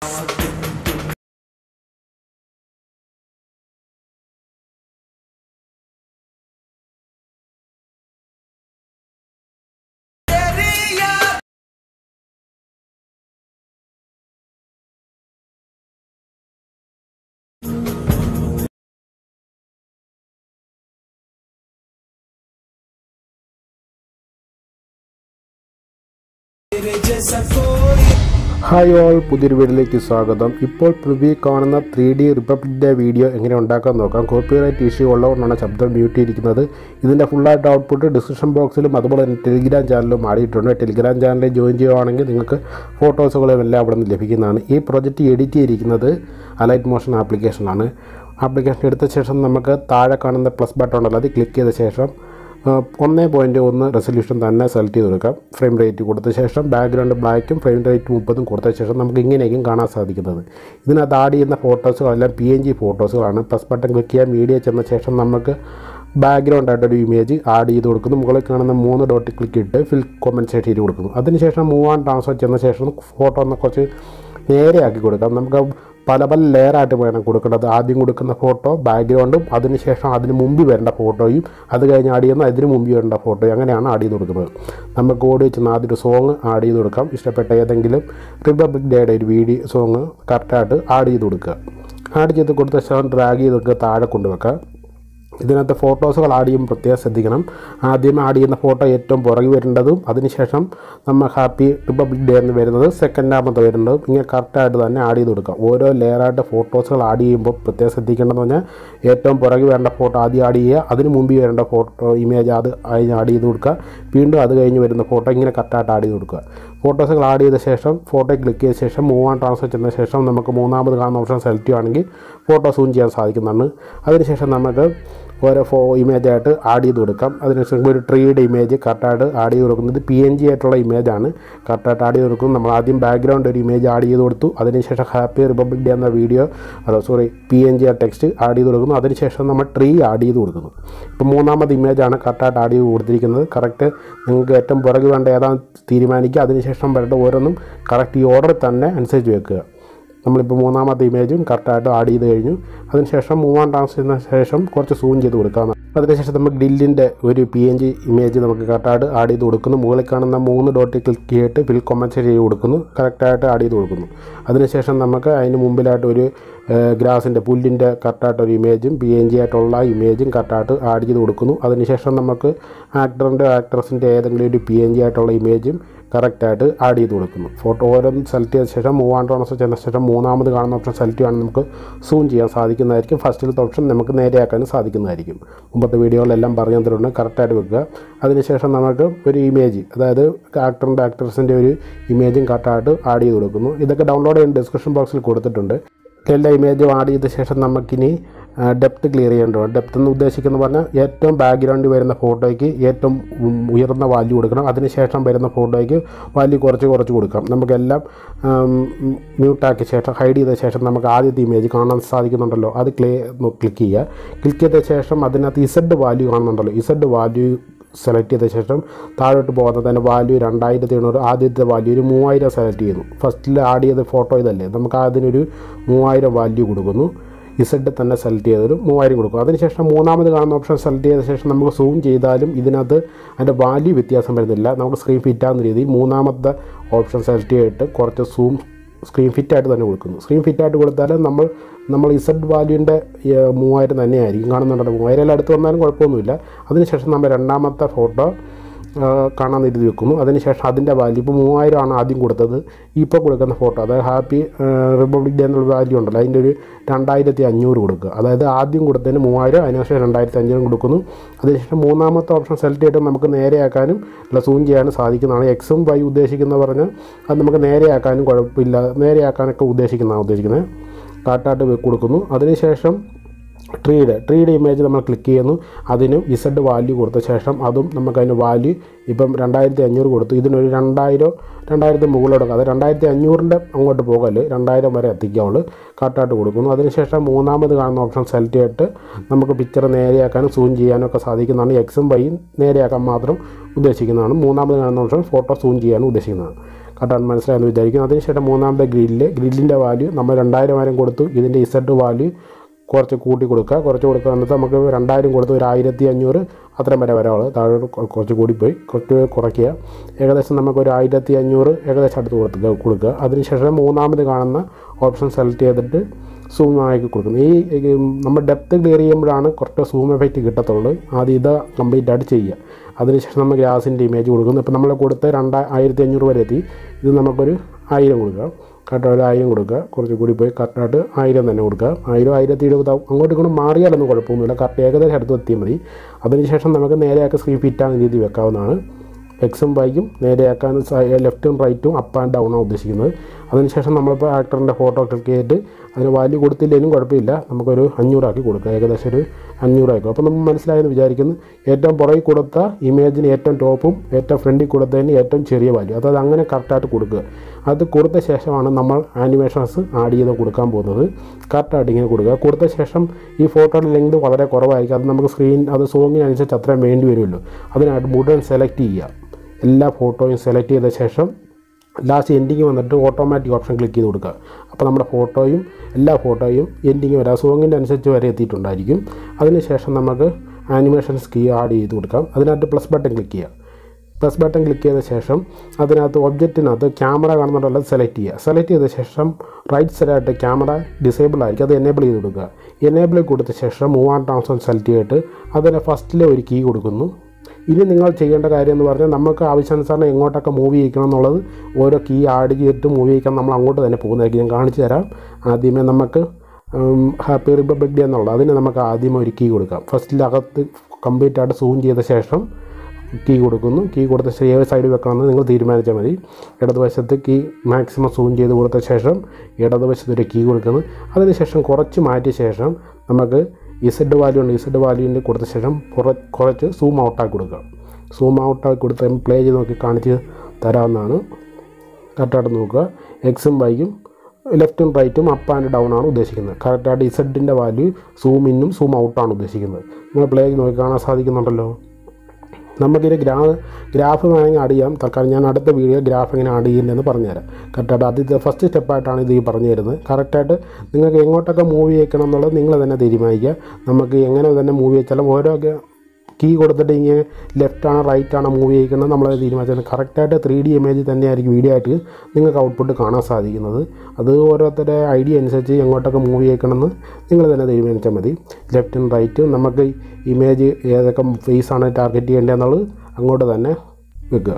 hi all പുതിയൊരു വീഡിയോയിലേക്ക് സ്വാഗതം ഇപ്പോൾ പ്രിവ്യൂ കാണുന്ന three D republic day video എങ്ങനെ ഉണ്ടാക്കാൻ നോക്കാം കോപ്പിറൈറ്റ് ഇഷ്യൂ ഉള്ളതുകൊണ്ടാണ് ശബ്ദം മ്യൂട്ട് ചെയ്തിരിക്കുന്നത് ഇതിൻ്റെ ഫുള്ളായിട്ട് ഔട്ട്പുട്ട് ഡിസ്ക്രിപ്ഷൻ ബോക്സിലും അതുപോലെ തന്നെ ടെലിഗ്രാം ചാനലിലും ആടിയിട്ടുണ്ട് ടെലിഗ്രാം ചാനലിൽ ജോയിൻ ചെയ്യുവാണെങ്കിൽ നിങ്ങൾക്ക് ഫോട്ടോസുകളും എല്ലാം അവിടെ നിന്ന് ലഭിക്കുന്നതാണ് ഈ പ്രൊജക്റ്റ് എഡിറ്റ് ചെയ്തിരിക്കുന്നത് അലൈറ്റ് മോഷൻ ആപ്ലിക്കേഷനാണ് ആപ്ലിക്കേഷൻ എടുത്ത ശേഷം നമുക്ക് താഴെ കാണുന്ന പ്ലസ് ബട്ടൺ ഉണ്ടല്ലോ അത് ക്ലിക്ക് ചെയ്ത ശേഷം ഒന്ന് പോയിൻറ്റ് ഒന്ന് റെസൊല്യൂഷൻ തന്നെ സെലക്ട് ചെയ്ത് കൊടുക്കാം ഫ്രെയിം റേറ്റ് കൊടുത്ത ശേഷം ബാക്ക്ഗ്രൗണ്ട് ബ്ലാക്കും ഫ്രെയിം റേറ്റ് മുപ്പതും കൊടുത്ത ശേഷം നമുക്ക് ഇങ്ങനെയൊക്കെയും കാണാൻ സാധിക്കുന്നത് ഇതിനകത്ത് ആഡ് ചെയ്യുന്ന ഫോട്ടോസുകളെല്ലാം പി എൻ ജി ഫോട്ടോസുകളാണ് പ്ലസ് ബട്ടൺ ക്ലിക്ക് ചെയ്യാൻ മീഡിയ ചെന്ന ശേഷം നമുക്ക് ബാക്ക്ഗ്രൗണ്ട് ആയിട്ടൊരു ഇമേജ് ആഡ് ചെയ്ത് കൊടുക്കുന്നു മുകളിൽ കാണുന്ന മൂന്ന് ഡോട്ട് ക്ലിക്ക് ഇട്ട് ഫിൽ കോമ്പൻസേറ്റ് ചെയ്ത് കൊടുക്കുന്നു അതിനുശേഷം മൂവ് ആൻഡ് ട്രാൻസ്ഫർ ചെന്ന ശേഷം ഫോട്ടോ ഒന്ന് കുറച്ച് നേരെയാക്കി കൊടുക്കാം നമുക്ക് പല പല ലെയറായിട്ട് വേണം കൊടുക്കേണ്ടത് ആദ്യം കൊടുക്കുന്ന ഫോട്ടോ ബാക്ക്ഗ്രൗണ്ടും അതിനുശേഷം അതിന് മുമ്പ് വരേണ്ട ഫോട്ടോയും അത് കഴിഞ്ഞ് ആഡ് ചെയ്യുന്ന അതിന് മുമ്പ് വരേണ്ട ഫോട്ടോയും അങ്ങനെയാണ് ആഡ് ചെയ്ത് കൊടുക്കുന്നത് നമുക്ക് ഓടി വെച്ച് ആദ്യം ഒരു സോങ് ആഡ് ചെയ്ത് കൊടുക്കാം ഇഷ്ടപ്പെട്ട ഏതെങ്കിലും റിപ്പബ്ലിക് ഡേയുടെ ഒരു വീഡിയോ സോങ് കറക്റ്റായിട്ട് ആഡ് ചെയ്ത് കൊടുക്കുക ആഡ് ചെയ്ത് കൊടുത്ത ശേഷം ഡ്രാഗ് ചെയ്ത് കൊടുക്കുക താഴെ കൊണ്ടുവെക്കുക ഇതിനകത്ത് ഫോട്ടോസുകൾ ആഡ് ചെയ്യുമ്പോൾ പ്രത്യേകം ശ്രദ്ധിക്കണം ആദ്യം ആഡ് ചെയ്യുന്ന ഫോട്ടോ ഏറ്റവും പുറകിൽ വരേണ്ടതും അതിനുശേഷം നമ്മൾ ഹാപ്പി റിപ്പബ്ലിക് ഡേ എന്ന് വരുന്നത് സെക്കൻഡാമത്തെ വരുന്നതും ഇങ്ങനെ കറക്റ്റായിട്ട് തന്നെ ആഡ് ചെയ്ത് കൊടുക്കുക ഓരോ ലെയറായിട്ട് ഫോട്ടോസുകൾ ആഡ് ചെയ്യുമ്പോൾ പ്രത്യേകം ശ്രദ്ധിക്കേണ്ടതെന്ന് പറഞ്ഞാൽ ഏറ്റവും പുറകിൽ വരേണ്ട ഫോട്ടോ ആദ്യം ആഡ് ചെയ്യുക അതിന് മുമ്പിൽ വരേണ്ട ഫോട്ടോ ഇമേജ് അത് അതിന് ആഡ് ചെയ്ത് കൊടുക്കുക വീണ്ടും അത് കഴിഞ്ഞ് വരുന്ന ഫോട്ടോ ഇങ്ങനെ കറക്റ്റായിട്ട് ആഡ് ചെയ്ത് കൊടുക്കുക ഫോട്ടോസുകൾ ആഡ് ചെയ്ത ശേഷം ഫോട്ടോ ക്ലിക്ക് ചെയ്ത ശേഷം മൂവ് ആൻഡ് ട്രാൻസ്ഫർ ചെയ്യുന്ന ശേഷം നമുക്ക് മൂന്നാമത് കാണുന്ന ഓപ്ഷൻ സെലക്ട് ചെയ്യുകയാണെങ്കിൽ ഫോട്ടോ സൂം ചെയ്യാൻ സാധിക്കുന്നതാണ് അതിനുശേഷം നമുക്ക് ഓരോ ഫോ ഇമേജായിട്ട് ആഡ് ചെയ്ത് കൊടുക്കാം അതിനുശേഷം ഒരു ട്രീയുടെ ഇമേജ് കറക്റ്റായിട്ട് ആഡ് ചെയ്ത് കൊടുക്കുന്നത് പി എൻ ജി ആയിട്ടുള്ള ഇമേജാണ് കറക്റ്റായിട്ട് ആഡ് ചെയ്ത് കൊടുക്കും നമ്മൾ ആദ്യം ബാക്ക്ഗ്രൗണ്ട് ഒരു ഇമേജ് ആഡ് ചെയ്ത് കൊടുത്തു അതിനുശേഷം ഹാപ്പി റിപ്പബ്ലിക് ഡേ എന്ന വീഡിയോ അതോ sorry P N G text add ചെയ്ത് കൊടുക്കുന്നു അതിനുശേഷം നമ്മൾ ട്രീ ആഡ് ചെയ്ത് കൊടുക്കുന്നു ഇപ്പോൾ മൂന്നാമത് ഇമേജാണ് കറക്റ്റായിട്ട് ആഡ് ചെയ്ത് കൊടുത്തിരിക്കുന്നത് കറക്റ്റ് നിങ്ങൾക്ക് ഏറ്റവും പുറകെ വേണ്ട ഏതാണ് തീരുമാനിക്കുക അതിനുശേഷം വരേണ്ട ഓരോന്നും കറക്റ്റ് ഈ ഓർഡർ തന്നെ അനുസരിച്ച് വെക്കുക നമ്മളിപ്പോൾ മൂന്നാമത്തെ ഇമേജും കറക്റ്റായിട്ട് ആഡ് ചെയ്ത് കഴിഞ്ഞു അതിനുശേഷം മൂവ് ആൻഡ് ട്രാൻസ്ഫർ ചെയ്യുന്ന ശേഷം കുറച്ച് സൂം ചെയ്ത് കൊടുക്കാം അതിനുശേഷം നമുക്ക് ഡില്ലിൻ്റെ ഒരു പി എൻ ജി ഇമേജ് നമുക്ക് കറക്റ്റായിട്ട് ആഡ് ചെയ്ത് കൊടുക്കുന്നു മുകളിൽ കാണുന്ന മൂന്ന് ഡോട്ട് ക്ലിക്ക് ചെയ്തിട്ട് ഫിൽ കൊമൻസ് ചെയ്ത് കൊടുക്കുന്നു കറക്റ്റായിട്ട് ആഡ് ചെയ്ത് കൊടുക്കുന്നു അതിനുശേഷം നമുക്ക് അതിന് മുമ്പിലായിട്ട് ഒരു ഗ്രാസിൻ്റെ പുല്ലിൻ്റെ കറക്റ്റായിട്ട് ഒരു ഇമേജും പി എൻ ജി ആയിട്ടുള്ള ഇമേജും കറക്റ്റായിട്ട് ആഡ് ചെയ്ത് കൊടുക്കുന്നു അതിനുശേഷം നമുക്ക് ആക്ടറിൻ്റെ ആക്ട്രസിൻ്റെ ഏതെങ്കിലും ഒരു പി എൻ ജി ആയിട്ടുള്ള ഇമേജും കറക്റ്റായിട്ട് ആഡ് ചെയ്ത് കൊടുക്കുന്നു ഫോട്ടോ ഓരോന്ന് സെലക്ട് ചെയ്ത ശേഷം മൂവ് ആൻഡ് ട്രാൻസ്ഫർ ചെയ്ത ശേഷം മൂന്നാമത് കാണുന്ന ഓപ്ഷൻ സെലക്ട് ചെയ്യുകയാണെങ്കിൽ നമുക്ക് സൂം ചെയ്യാൻ സാധിക്കുന്നതായിരിക്കും ഫസ്റ്റിലത്തെ ഓപ്ഷൻ നമുക്ക് നേരെയാക്കാനും സാധിക്കുന്നതായിരിക്കും മുമ്പത്തെ വീഡിയോകളെല്ലാം പറഞ്ഞു തന്നിട്ടുണ്ട് കറക്റ്റായിട്ട് വെക്കുക അതിനുശേഷം നമുക്ക് ഒരു ഇമേജ് അതായത് ആക്ടറിൻ്റെ ആക്ട്രസിൻ്റെ ഒരു ഇമേജും കറക്റ്റായിട്ട് ആഡ് ചെയ്ത് കൊടുക്കുന്നു ഇതൊക്കെ ഡൗൺലോഡ് ചെയ്യാൻ ഡിസ്ക്രിപ്ഷൻ ബോക്സിൽ കൊടുത്തിട്ടുണ്ട് എല്ലാ ഇമേജും ആഡ് ചെയ്ത ശേഷം നമുക്കിനി ഡെപ്ത് ക്ലിയർ ചെയ്യേണ്ടതുണ്ട് ഡെപ്ത് എന്ന് ഉദ്ദേശിക്കുന്നത് പറഞ്ഞാൽ ഏറ്റവും ബാക്ക്ഗ്രൗണ്ടിൽ വരുന്ന ഫോട്ടോയ്ക്ക് ഏറ്റവും ഉയർന്ന വാല്യൂ കൊടുക്കണം അതിനുശേഷം വരുന്ന ഫോട്ടോയ്ക്ക് വാല്യൂ കുറച്ച് കുറച്ച് കൊടുക്കാം നമുക്കെല്ലാം മ്യൂട്ടാക്കിയ ശേഷം ഹൈഡ് ചെയ്ത ശേഷം നമുക്ക് ആദ്യത്തെ ഇമേജ് കാണാൻ സാധിക്കുന്നുണ്ടല്ലോ അത് ക്ലേ ക്ലിക്ക് ചെയ്യുക ക്ലിക്ക് ചെയ്ത ശേഷം അതിനകത്ത് ഇസഡ് വാല്യൂ കാണുന്നുണ്ടല്ലോ ഇസഡ് വാല്യൂ സെലക്ട് ചെയ്ത ശേഷം താഴോട്ട് പോകുന്നത് തന്നെ വാല്യൂ രണ്ടായിരത്തി എണ്ണൂറ് ആദ്യത്തെ വാല്യൂ ഒരു മൂവായിരം സെലക്ട് ചെയ്യുന്നു ഫസ്റ്റിൽ ആഡ് ചെയ്ത ഫോട്ടോ ഇതല്ലേ നമുക്ക് അതിനൊരു മൂവായിരം വാല്യൂ കൊടുക്കുന്നു ഇസഡ് തന്നെ സെലക്ട് ചെയ്തൊരു മൂവായിരം കൊടുക്കും അതിനുശേഷം മൂന്നാമത് കാണുന്ന ഓപ്ഷൻ സെലക്ട് ചെയ്ത ശേഷം നമുക്ക് സൂം ചെയ്താലും ഇതിനകത്ത് അതിൻ്റെ വാല്യൂ വ്യത്യാസം വരുന്നില്ല നമുക്ക് സ്ക്രീൻ ഫിറ്റാകുന്ന രീതിയിൽ മൂന്നാമത്തെ ഓപ്ഷൻ സെലക്ട് ചെയ്തിട്ട് കുറച്ച് സൂം സ്ക്രീൻ ഫിറ്റായിട്ട് തന്നെ കൊടുക്കുന്നു സ്ക്രീൻ ഫിറ്റായിട്ട് കൊടുത്താൽ നമ്മൾ നമ്മൾ ഇസഡ് വാല്യൂൻ്റെ മൂവായിരം തന്നെയായിരിക്കും കാണുന്നുണ്ടല്ലോ മൂവായിരം അടുത്ത് വന്നാലും കുഴപ്പമൊന്നുമില്ല അതിനുശേഷം നമ്മൾ രണ്ടാമത്തെ ഫോട്ടോ കാണാൻ എഴുതി വെക്കുന്നു അതിനുശേഷം അതിൻ്റെ വാല്യൂ ഇപ്പോൾ മൂവായിരം ആണ് ആദ്യം കൊടുത്തത് ഇപ്പോൾ കൊടുക്കുന്ന ഫോട്ടോ അതായത് ഹാപ്പി റിപ്പബ്ലിക് ഡേ എന്നുള്ള വാല്യൂ ഉണ്ടല്ലോ അതിൻ്റെ ഒരു രണ്ടായിരത്തി അഞ്ഞൂറ് കൊടുക്കുക അതായത് ആദ്യം കൊടുത്തതിന് മൂവായിരം അതിനുശേഷം രണ്ടായിരത്തി അഞ്ഞൂറ് കൊടുക്കുന്നു അതിനുശേഷം മൂന്നാമത്തെ ഓപ്ഷൻ സെലക്ട് ചെയ്തിട്ട് നമുക്ക് നേരെയാക്കാനും അല്ല സൂം ചെയ്യാനും സാധിക്കുന്നതാണ് എക്സും വൈ ഉദ്ദേശിക്കുന്ന പറഞ്ഞ് അത് നമുക്ക് നേരെയാക്കാനും കുഴപ്പമില്ല നേരെയാക്കാനൊക്കെ ഉദ്ദേശിക്കുന്നതാണ് ഉദ്ദേശിക്കുന്നത് കാട്ടാട്ട് കൊടുക്കുന്നു അതിനുശേഷം ട്രീയുടെ ട്രീയുടെ ഇമേജ് നമ്മൾ ക്ലിക്ക് ചെയ്യുന്നു അതിനും ഇസഡ് വാല്യൂ കൊടുത്ത ശേഷം അതും നമുക്ക് അതിന് വാല്യൂ ഇപ്പം രണ്ടായിരത്തി അഞ്ഞൂറ് കൊടുത്തു ഇതിനൊരു രണ്ടായിരം രണ്ടായിരത്തി മുകളിലോട്ട് അത് രണ്ടായിരത്തി അഞ്ഞൂറിൻ്റെ അങ്ങോട്ട് പോകല് രണ്ടായിരം വരെ എത്തിക്കാവുള്ളൂ കറക്റ്റായിട്ട് കൊടുക്കുന്നു അതിനുശേഷം മൂന്നാമത് കാണുന്ന ഓപ്ഷൻ സെലക്ട് ചെയ്തിട്ട് നമുക്ക് പിക്ചർ നേരെയാക്കാനും സൂം ചെയ്യാനും ഒക്കെ സാധിക്കുന്നതാണ് എക്സും വൈയും നേരെയാക്കാൻ മാത്രം ഉദ്ദേശിക്കുന്നതാണ് മൂന്നാമത് കാണുന്ന ഓപ്ഷൻ ഫോട്ടോ സൂം ചെയ്യാനും ഉദ്ദേശിക്കുന്നതാണ് കറക്റ്റാണ് മനസ്സിലായെന്ന് വിചാരിക്കുന്നു അതിനുശേഷം മൂന്നാമത്തെ ഗ്രില്ല് ഗ്രില്ലിൻ്റെ വാല്യൂ നമ്മൾ രണ്ടായിരം വരെ കൊടുത്തു ഇതിൻ്റെ ഇസഡ് വാല്യൂ കുറച്ച് കൂട്ടി കൊടുക്കുക കുറച്ച് കൊടുക്കുക എന്നിട്ട് നമുക്ക് രണ്ടായിരം കൊടുത്ത് ഒരു ആയിരത്തി അഞ്ഞൂറ് അത്രയും വരെ വരാവുള്ളൂ താഴെ കൊ- കുറച്ച് കൂടിപ്പോയി കുറച്ച് കുറയ്ക്കുക ഏകദേശം നമുക്ക് ഒരു ആയിരത്തി അഞ്ഞൂറ് ഏകദേശം അടുത്ത് കൊടുക്കുക കൊടുക്കുക അതിനുശേഷം മൂന്നാമത് കാണുന്ന ഓപ്ഷൻ സെലക്ട് ചെയ്തിട്ട് സൂം ആക്കി കൊടുക്കുന്നു ഈ ഈ നമ്മൾ ഡെപ്ത് ക്ലിയർ ചെയ്യുമ്പോഴാണ് കുറച്ച് സൂം എഫക്റ്റ് കിട്ടത്തുള്ളൂ ആദ്യം ഇത് കംപ്ലീറ്റ് ആയിട്ട് ചെയ്യുക അതിനുശേഷം നമ്മൾ ഗ്ലാസിൻ്റെ ഇമേജ് കൊടുക്കുന്നു ഇപ്പോൾ നമ്മൾ കൊടുത്ത രണ്ടാ ആയിരത്തി അഞ്ഞൂറ് വരെ എത്തി ഇത് നമുക്കൊരു ആയിരം കൊടുക്കുക കറക്റ്റ് ഒരു ആയിരം കൊടുക്കുക കുറച്ച് കൂടി പോയി കറക്റ്റായിട്ട് ആയിരം തന്നെ കൊടുക്കുക ആയിരം ആയിരത്തി എഴുപത് അങ്ങോട്ട് ഇങ്ങോട്ട് മാറിയാലൊന്നും കുഴപ്പമൊന്നുമില്ല കറക്റ്റ് ഏകദേശം അടുത്ത് എത്തിയാൽ മതി അതിനുശേഷം നമുക്ക് നേരെയാക്കി സ്ക്രീൻ ഫിറ്റാകുന്ന രീതി വെക്കാവുന്നതാണ് എക്സും വൈയും നേരെയാക്കാൻ ലെഫ്റ്റും റൈറ്റും അപ്പ് ആൻഡ് ഡൗൺ ആണ് ഉദ്ദേശിക്കുന്നത് അതിനുശേഷം നമ്മളിപ്പോൾ ആക്ടറിൻ്റെ ഫോട്ടോ ക്ലിക്ക് ചെയ്തിട്ട് അതിന് വാല്യൂ കൊടുത്തില്ലെങ്കിലും കുഴപ്പമില്ല നമുക്കൊരു അഞ്ഞൂറാക്കി കൊടുക്കുക ഏകദേശം ഒരു അഞ്ഞൂറാക്കും അപ്പോൾ നമ്മൾ മനസ്സിലായെന്ന് വിചാരിക്കുന്നു ഏറ്റവും പുറകിൽ കൊടുത്ത ഇമേജിന് ഏറ്റവും ടോപ്പും ഏറ്റവും ഫ്രണ്ടിൽ കൊടുത്തതിന് ഏറ്റവും ചെറിയ വാല്യൂ അതായത് അങ്ങനെ കറക്റ്റായിട്ട് കൊടുക്കുക അത് കൊടുത്ത ശേഷമാണ് നമ്മൾ ആനിമേഷൻസ് ആഡ് ചെയ്ത് കൊടുക്കാൻ പോകുന്നത് കറക്റ്റായിട്ട് ഇങ്ങനെ കൊടുക്കുക കൊടുത്ത ശേഷം ഈ ഫോട്ടോയുടെ ലെങ്ത് വളരെ കുറവായിരിക്കും അത് നമുക്ക് സ്ക്രീൻ അത് സോങ്ങിനനുസരിച്ച് അത്രയും വേണ്ടി വരുമല്ലോ അതിനായിട്ട് മുഴുവൻ സെലക്ട് ചെയ്യുക എല്ലാ ഫോട്ടോയും സെലക്ട് ചെയ്ത ശേഷം ലാസ്റ്റ് എൻഡിങ് വന്നിട്ട് ഓട്ടോമാറ്റിക് ഓപ്ഷൻ ക്ലിക്ക് ചെയ്ത് കൊടുക്കുക അപ്പോൾ നമ്മുടെ ഫോട്ടോയും എല്ലാ ഫോട്ടോയും എൻഡിങ് വരാം സോങ്ങിൻ്റെ അനുസരിച്ച് വരെ എത്തിയിട്ടുണ്ടായിരിക്കും അതിനുശേഷം നമുക്ക് ആനിമേഷൻസ് കീ ആഡ് ചെയ്ത് കൊടുക്കാം അതിനകത്ത് പ്ലസ് ബട്ടൺ ക്ലിക്ക് ചെയ്യുക പ്ലസ് ബട്ടൺ ക്ലിക്ക് ചെയ്ത ശേഷം അതിനകത്ത് ഒബ്ജക്റ്റിനകത്ത് ക്യാമറ കാണുന്നുള്ളത് സെലക്ട് ചെയ്യുക സെലക്ട് ചെയ്ത ശേഷം റൈറ്റ് സൈഡായിട്ട് ക്യാമറ ഡിസേബിൾ ആയിരിക്കും അത് എനേബിൾ ചെയ്ത് കൊടുക്കുക എനേബിൾ കൊടുത്ത ശേഷം മൂവ് ആൻഡ് ട്രാൻസ്ഫോൺ സെലക്ട് ചെയ്തിട്ട് അതിന് ഫസ്റ്റിലെ ഒരു കീ കൊടുക്കുന്നു ഇനി നിങ്ങൾ ചെയ്യേണ്ട കാര്യം എന്ന് പറഞ്ഞാൽ നമുക്ക് ആവശ്യാനുസരണം എങ്ങോട്ടൊക്കെ മൂവ് ചെയ്യിക്കണം എന്നുള്ളത് ഓരോ കീ ആഡ് ചെയ്തിട്ട് മൂവ് ചെയ്യിക്കാൻ നമ്മൾ അങ്ങോട്ട് തന്നെ പോകുന്നതായിരിക്കും ഞാൻ കാണിച്ചു തരാം ആദ്യമേ നമുക്ക് ഹാപ്പി റിപ്പബ്ലിക് ഡേ എന്നുള്ളത് അതിന് നമുക്ക് ആദ്യം ഒരു കീ കൊടുക്കാം ഫസ്റ്റിലകത്ത് കംപ്ലീറ്റ് ആയിട്ട് സൂം ചെയ്ത ശേഷം കീ കൊടുക്കുന്നു കീ കൊടുത്ത ശേഷം ഏത് സൈഡിൽ വെക്കണമെന്ന് നിങ്ങൾ തീരുമാനിച്ചാൽ മതി ഇടതുവശത്ത് കീ മാക്സിമം സൂം ചെയ്ത് കൊടുത്ത ശേഷം ഇടതുവശത്ത് ഒരു കീ കൊടുക്കുന്നു അതിനുശേഷം കുറച്ച് മാറ്റിയ ശേഷം നമുക്ക് ഇസഡ് വാല്യൂ ഉണ്ട് ഇസഡ് വാല്യൂവിൻ്റെ കൊടുത്ത ശേഷം കുറ- കുറച്ച് സൂം ഔട്ടാക്കി കൊടുക്കുക സൂം ഔട്ടാക്കി കൊടുത്ത് പ്ലേ ചെയ്ത് നോക്കി കാണിച്ച് തരാവുന്നതാണ് കറക്റ്റായിട്ട് നോക്കുക എക്സും വൈയും ലെഫ്റ്റും റൈറ്റും അപ്പ് ആൻഡ് ഡൗൺ ആണ് ഉദ്ദേശിക്കുന്നത് കറക്റ്റായിട്ട് ഇസഡിൻ്റെ വാല്യൂ സൂം ഇന്നും സൂം ഔട്ടാണ് ഉദ്ദേശിക്കുന്നത് നിങ്ങൾ പ്ലേ ചെയ്ത് നോക്കി കാണാൻ സാധിക്കുന്നുണ്ടല്ലോ നമുക്കിത് ഗ്രാ ഗ്രാഫ് വേണമെങ്കിൽ ആഡ് ചെയ്യാം തൽക്കാലം ഞാൻ അടുത്ത വീഡിയോ ഗ്രാഫ് എങ്ങനെ ആഡ് ചെയ്യുന്നതെന്ന് പറഞ്ഞുതരാം കറക്റ്റായിട്ട് ആദ്യത്തെ ഫസ്റ്റ് സ്റ്റെപ്പായിട്ടാണ് ഇത് ഈ പറഞ്ഞു തരുന്നത് കറക്റ്റായിട്ട് നിങ്ങൾക്ക് എങ്ങോട്ടൊക്കെ മൂവ് ചെയ്യണം എന്നുള്ളത് നിങ്ങൾ തന്നെ തീരുമാനിക്കുക നമുക്ക് എങ്ങനെ തന്നെ മൂവ് ചെയ്യിച്ചാലും ഓരോ കീ കൊടുത്തിട്ട് ഇങ്ങനെ ലെഫ്റ്റ് ആണ് റൈറ്റ് ആണ് മൂവ് ചെയ്യിക്കുന്നത് നമ്മൾ തീരുമാനിച്ചത് കറക്റ്റായിട്ട് ത്രീ ഡി ഇമേജ് തന്നെയായിരിക്കും വീഡിയോ ആയിട്ട് നിങ്ങൾക്ക് ഔട്ട്പുട്ട് കാണാൻ സാധിക്കുന്നത് അത് ഓരോരുത്തരുടെ ഐഡിയ അനുസരിച്ച് എങ്ങോട്ടൊക്കെ മൂവ് ചെയ്യിക്കണമെന്ന് നിങ്ങൾ തന്നെ തീരുമാനിച്ചാൽ മതി ലെഫ്റ്റും റൈറ്റും നമുക്ക് ഇമേജ് ഏതൊക്കെ ഫേസ് ആണ് ടാർഗറ്റ് ചെയ്യേണ്ടതെന്നുള്ളത് അങ്ങോട്ട് തന്നെ വെക്കുക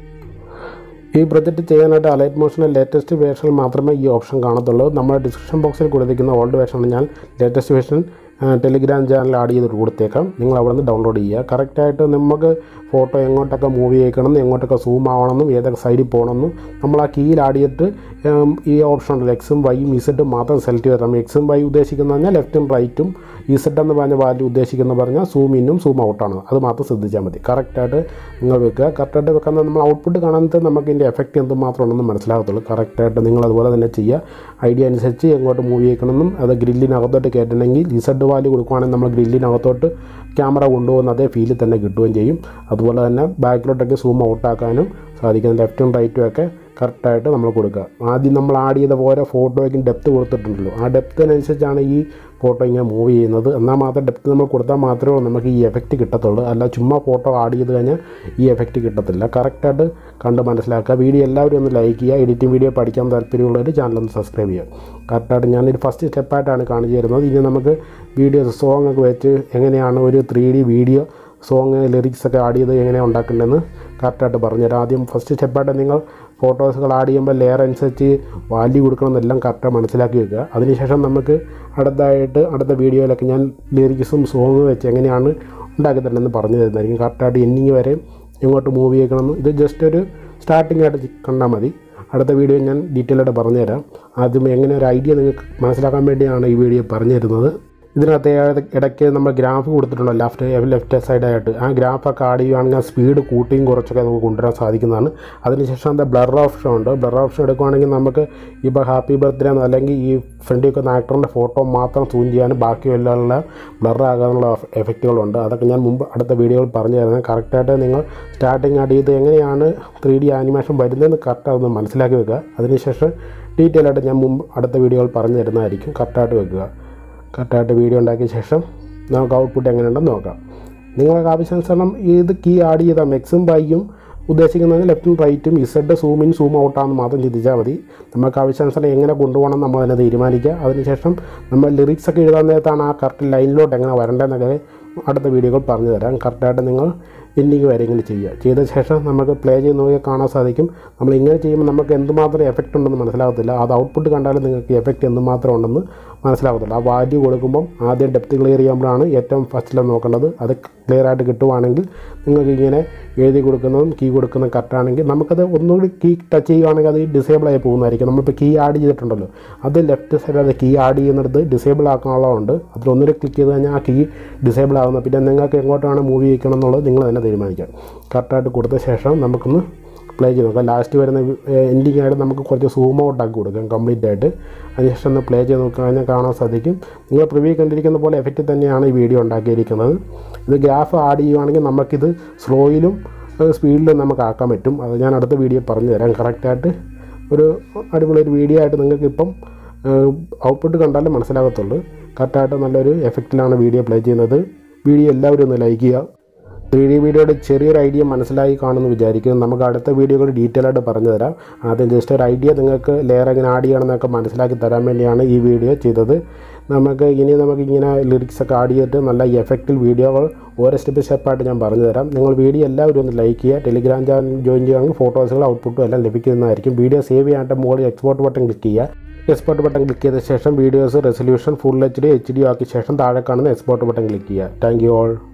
ഈ പ്രൊജക്റ്റ് ചെയ്യാനായിട്ട് അലൈറ്റ് മോഷൻ്റെ ലേറ്റസ്റ്റ് വേർഷൻ മാത്രമേ ഈ ഓപ്ഷൻ കാണത്തുള്ളൂ നമ്മുടെ ഡിസ്ക്രിപ്ഷൻ ബോക്സിൽ കൊടുത്തിരിക്കുന്ന ഓൾഡ് വേർഷൻ ഞാൻ latest version Telegram channel add ചെയ്തിട്ട് കൊടുത്തേക്കാം നിങ്ങൾ അവിടെ നിന്ന് ഡൗൺലോഡ് ചെയ്യുക കറക്റ്റായിട്ട് നമുക്ക് ഫോട്ടോ എങ്ങോട്ടൊക്കെ മൂവ് ചെയ്യിക്കണം എങ്ങോട്ടൊക്കെ സൂം ആവണമെന്നും ഏതൊക്കെ സൈഡിൽ പോകണമെന്നും നമ്മൾ ആ കീയിൽ ആഡ് ചെയ്തിട്ട് ഉം, ഈ ഓപ്ഷൻ ഉണ്ടല്ലോ എക്സും വൈയും ഇസഡും മാത്രം സെലക്ട് ചെയ്താൽ എക്സും വൈ ഉദ്ദേശിക്കുന്ന പറഞ്ഞാൽ ലെഫ്റ്റും റൈറ്റും ഇസഡ് എന്ന് പറഞ്ഞ വാല്യൂ ഉദ്ദേശിക്കുന്ന പറഞ്ഞാൽ സൂം ഇന്നും സൂം ഔട്ടാണ് അത് മാത്രം ശ്രദ്ധിച്ചാൽ മതി കറക്റ്റായിട്ട് നിങ്ങൾ വെക്കുക കറക്റ്റായിട്ട് വെക്കാൻ നമ്മൾ ഔട്ട്പുട്ട് കാണാനത്ത് നമുക്ക് ഇതിൻ്റെ എഫക്റ്റ് എന്തുമാത്രം ഉണ്ടെന്ന് മനസ്സിലാകത്തുള്ളൂ കറക്റ്റായിട്ട് നിങ്ങൾ അതുപോലെ തന്നെ ചെയ്യുക ഐഡിയ അനുസരിച്ച് എങ്ങോട്ട് മൂവ് ചെയ്യണമെന്നും അത് ഗ്രില്ലിനകത്തോട്ട് കയറ്റണമെങ്കിൽ ഇസഡ് വാല്യൂ കൊടുക്കുവാണെങ്കിൽ നമ്മൾ ഗ്രില്ലിനകത്തോട്ട് ക്യാമറ കൊണ്ടുപോകുന്ന അതേ ഫീലിൽ തന്നെ കിട്ടുകയും ചെയ്യും അതുപോലെ തന്നെ ബാക്കിലോട്ടൊക്കെ സൂം ഔട്ടാക്കാനും സാധിക്കും ലെഫ്റ്റും റൈറ്റും ഒക്കെ കറക്റ്റായിട്ട് നമ്മൾ കൊടുക്കുക ആദ്യം നമ്മൾ ആഡ് ചെയ്ത ഓരോ ഫോട്ടോയ്ക്കും ഡെപ്ത് കൊടുത്തിട്ടുണ്ടല്ലോ ആ ഡെപ്തിനനുസരിച്ചാണ് ഈ ഫോട്ടോ ഇങ്ങനെ മൂവ് ചെയ്യുന്നത് എന്നാൽ മാത്രം ഡെപ്ത് നമ്മൾ കൊടുത്താൽ മാത്രമേ നമുക്ക് ഈ എഫക്റ്റ് കിട്ടത്തുള്ളൂ അല്ല ചുമ്മാ ഫോട്ടോ ആഡ് ചെയ്ത് കഴിഞ്ഞാൽ ഈ എഫക്റ്റ് കിട്ടത്തില്ല കറക്റ്റായിട്ട് കണ്ട് മനസ്സിലാക്കുക വീഡിയോ എല്ലാവരും ഒന്ന് ലൈക്ക് ചെയ്യുക എഡിറ്റിംഗ് വീഡിയോ പഠിക്കാൻ താല്പര്യമുള്ളവർ ചാനൽ ഒന്ന് സബ്സ്ക്രൈബ് ചെയ്യുക കറക്റ്റായിട്ട് ഞാനൊരു ഫസ്റ്റ് സ്റ്റെപ്പായിട്ടാണ് കാണിച്ചു തരുന്നത് ഇനി നമുക്ക് വീഡിയോ സോങ് ഒക്കെ വെച്ച് എങ്ങനെയാണ് ഒരു three D video song lyrics ഒക്കെ ആഡ് ചെയ്ത് എങ്ങനെയാണ് ഉണ്ടാക്കേണ്ടതെന്ന് കറക്റ്റായിട്ട് പറഞ്ഞുതരാം ആദ്യം ഫസ്റ്റ് സ്റ്റെപ്പായിട്ട് നിങ്ങൾ ഫോട്ടോസുകൾ ആഡ് ചെയ്യുമ്പോൾ ലെയർ അനുസരിച്ച് വാല്യൂ കൊടുക്കണമെന്നെല്ലാം കറക്റ്റായി മനസ്സിലാക്കി വെക്കുക അതിനുശേഷം നമുക്ക് അടുത്തായിട്ട് അടുത്ത വീഡിയോയിലൊക്കെ ഞാൻ ലിറിക്സും സോങ്ങും വെച്ച് എങ്ങനെയാണ് ഉണ്ടാക്കി തരണമെന്ന് പറഞ്ഞു തരുന്നതായിരിക്കും കറക്റ്റായിട്ട് എൻഡിങ് വരെ എങ്ങോട്ട് മൂവ് ചെയ്യണമെന്ന് ഇത് ജസ്റ്റ് ഒരു സ്റ്റാർട്ടിംഗ് ആയിട്ട് കണ്ടാൽ മതി അടുത്ത വീഡിയോ ഞാൻ ഡീറ്റെയിൽ ആയിട്ട് പറഞ്ഞുതരാം ആദ്യം എങ്ങനെ ഒരു ഐഡിയ നിങ്ങൾക്ക് മനസ്സിലാക്കാൻ വേണ്ടിയാണ് ഈ വീഡിയോ പറഞ്ഞു തരുന്നത് ഇതിനകത്ത് ഏത് ഇടയ്ക്ക് നമ്മൾ ഗ്രാഫ് കൊടുത്തിട്ടുണ്ടോ ലെഫ്റ്റ് ലെഫ്റ്റ് സൈഡായിട്ട് ആ ഗ്രാഫൊക്കെ ആഡ് ചെയ്യുകയാണെങ്കിൽ ആ സ്പീഡ് കൂട്ടിയും കുറച്ചൊക്കെ നമുക്ക് കൊണ്ടുവരാൻ സാധിക്കുന്നതാണ് അതിനുശേഷം എന്താ ബ്ലർ ഓപ്ഷൻ ഉണ്ട് ബ്ലർ ഓപ്ഷൻ എടുക്കുകയാണെങ്കിൽ നമുക്ക് ഇപ്പോൾ ഹാപ്പി ബർത്ത്ഡേ അല്ലെങ്കിൽ ഈ ഫ്രണ്ടിൽ വെക്കുന്ന ആക്ടറിൻ്റെ ഫോട്ടോ മാത്രം സൂം ചെയ്യാനും ബാക്കിയെല്ലാം ബ്ലർ ആകാനുള്ള എഫക്റ്റുകളുണ്ട് അതൊക്കെ ഞാൻ മുമ്പ് അടുത്ത വീഡിയോയിൽ പറഞ്ഞു തരുന്നത് കറക്റ്റായിട്ട് നിങ്ങൾ സ്റ്റാർട്ടിങ് ആഡ് ചെയ്ത് എങ്ങനെയാണ് ത്രീ ഡി ആനിമേഷൻ വരുന്നതെന്ന് കറക്റ്റ് അതൊന്ന് മനസ്സിലാക്കി വെക്കുക അതിനുശേഷം ഡീറ്റെയിൽ ആയിട്ട് ഞാൻ മുമ്പ് അടുത്ത വീഡിയോയിൽ പറഞ്ഞു തരുന്നതായിരിക്കും കറക്റ്റായിട്ട് വെക്കുക കറക്റ്റായിട്ട് വീഡിയോ ഉണ്ടാക്കിയ ശേഷം നമുക്ക് ഔട്ട്പുട്ട് എങ്ങനെയുണ്ടെന്ന് നോക്കാം നിങ്ങൾക്ക് ആവശ്യാനുസരണം ഏത് കീ ആഡ് ചെയ്താൽ എക്സും വൈയും ഉദ്ദേശിക്കുന്നത് ലെഫ്റ്റും റൈറ്റും ഇസഡ് സൂം ഇൻ സൂം ഔട്ടാണെന്ന് മാത്രം ചിന്തിച്ചാൽ മതി നമുക്ക് ആവശ്യാനുസരണം എങ്ങനെ കൊണ്ടുപോകണം നമ്മൾ തന്നെ തീരുമാനിക്കുക അതിനുശേഷം നമ്മൾ ലിറിക്സ് ഒക്കെ എഴുതാൻ നേരത്താണ് ആ കറക്റ്റ് ലൈനിലോട്ട് എങ്ങനെ വരേണ്ടതെന്നൊക്കെ അടുത്ത വീഡിയോകൾ പറഞ്ഞു തരാം കറക്റ്റായിട്ട് നിങ്ങൾ എൻഡിങ് വരെയെങ്കിലും ചെയ്യുക ചെയ്ത ശേഷം നമുക്ക് പ്ലേ ചെയ്ത് നോക്കിയാൽ കാണാൻ സാധിക്കും നമ്മൾ ഇങ്ങനെ ചെയ്യുമ്പോൾ നമുക്ക് എന്തുമാത്രം എഫക്റ്റ് ഉണ്ടെന്ന് മനസ്സിലാകത്തില്ല അത് ഔട്ട്പുട്ട് കണ്ടാലും നിങ്ങൾക്ക് എഫക്റ്റ് എന്തുമാത്രം ഉണ്ടെന്ന് മനസ്സിലാകത്തില്ല ആ വാല്യൂ കൊടുക്കുമ്പം ആദ്യം ഡെപ്ത് ക്ലിയർ ചെയ്യുമ്പോഴാണ് ഏറ്റവും ഫസ്റ്റിൽ നോക്കേണ്ടത് അത് ക്ലിയർ ആയിട്ട് കിട്ടുവാണെങ്കിൽ നിങ്ങൾക്ക് ഇങ്ങനെ എഴുതി കൊടുക്കുന്നതും കീ കൊടുക്കുന്നതും കറക്റ്റാണെങ്കിൽ നമുക്കത് ഒന്നുകൂടി കീ ടച്ച് ചെയ്യുകയാണെങ്കിൽ അത് ഡിസേബിൾ ആയി പോകുന്നതായിരിക്കും നമ്മളിപ്പോൾ കീ ആഡ് ചെയ്തിട്ടുണ്ടല്ലോ അത് ലെഫ്റ്റ് സൈഡിൽ അത് കീ ആഡ് ചെയ്യുന്നിടത്ത് ഡിസേബിൾ ആക്കാനുള്ളതുണ്ട് അതിൽ ഒന്നുകൂടി ക്ലിക്ക് ചെയ്ത് കഴിഞ്ഞാൽ ആ കീ ഡിസേബിൾ ആകുന്നത് പിന്നെ നിങ്ങൾക്ക് എങ്ങോട്ടാണ് മൂവ് ചെയ്യിക്കണം എന്നുള്ളത് നിങ്ങൾ തന്നെ തീരുമാനിക്കാം കറക്റ്റായിട്ട് കൊടുത്ത ശേഷം നമുക്കൊന്ന് പ്ലേ ചെയ്ത് നോക്കാം ലാസ്റ്റ് വരുന്ന എൻഡിങ് ആയിട്ട് നമുക്ക് കുറച്ച് സൂം ഔട്ട് ആക്കി കൊടുക്കാം കംപ്ലീറ്റ് ആയിട്ട് അതിനുശേഷം ഒന്ന് പ്ലേ ചെയ്ത് നോക്കുക കഴിഞ്ഞാൽ കാണാൻ സാധിക്കും നിങ്ങൾ പ്രിവ്യൂ കണ്ടിരിക്കുന്ന പോലെ എഫക്റ്റ് തന്നെയാണ് ഈ വീഡിയോ ഉണ്ടാക്കിയിരിക്കുന്നത് ഇത് ഗ്രാഫ് ആഡ് ചെയ്യുവാണെങ്കിൽ നമുക്കിത് സ്ലോയിലും സ്പീഡിലും നമുക്ക് ആക്കാൻ പറ്റും അത് ഞാൻ അടുത്ത വീഡിയോ പറഞ്ഞു തരാം കറക്റ്റായിട്ട് ഒരു അടിപൊളി ഒരു വീഡിയോ ആയിട്ട് നിങ്ങൾക്ക് ഇപ്പം ഔട്ട്പുട്ട് കണ്ടാലും മനസ്സിലാകത്തുള്ളൂ കറക്റ്റായിട്ട് നല്ലൊരു എഫക്റ്റിലാണ് വീഡിയോ പ്ലേ ചെയ്യുന്നത് വീഡിയോ എല്ലാവരും ഒന്ന് ലൈക്ക് ചെയ്യുക ത്രീ ഡി വീഡിയോയുടെ ചെറിയൊരു ഐഡിയ മനസ്സിലായി കാണുമെന്ന് വിചാരിക്കുന്നു നമുക്ക് അടുത്ത വീഡിയോകൾ ഡീറ്റെയിൽ ആയിട്ട് പറഞ്ഞു തരാം ആദ്യം ജസ്റ്റ് ഒരു ഐഡിയ നിങ്ങൾക്ക് ലെയർ എങ്ങനെ ആഡ് ചെയ്യണമെന്നൊക്കെ മനസ്സിലാക്കി തരാൻ വേണ്ടിയാണ് ഈ വീഡിയോ ചെയ്തത് നമുക്ക് ഇനി നമുക്ക് ഇങ്ങനെ ലിറിക്സ് ഒക്കെ ആഡ് ചെയ്തിട്ട് നല്ല എഫക്റ്റിൽ വീഡിയോകൾ ഓരോ സ്റ്റെപ്പ് സ്റ്റെപ്പായിട്ട് ഞാൻ പറഞ്ഞു തരാം നിങ്ങൾ വീഡിയോ എല്ലാവരും ഒന്ന് ലൈക്ക് ചെയ്യുക ടെലിഗ്രാം ചാനൽ ജോയിൻ ചെയ്യുകയാണെങ്കിൽ ഫോട്ടോസുകൾ ഔട്ട്പുട്ടും എല്ലാം ലഭിക്കുന്നതായിരിക്കും വീഡിയോ സേവ് ചെയ്യാനായിട്ട് മുകളിൽ എക്സ്പോർട്ട് ബട്ടൺ ക്ലിക്ക് ചെയ്യുക എക്സ്പോർട്ട് ബട്ടൺ ക്ലിക്ക് ചെയ്ത ശേഷം videos resolution full H D H D ആക്കിയ ശേഷം താഴെ കാണുന്ന എക്സ്പോർട്ട് ബട്ടൺ ക്ലിക്ക് ചെയ്യുക താങ്ക് യു ഓൾ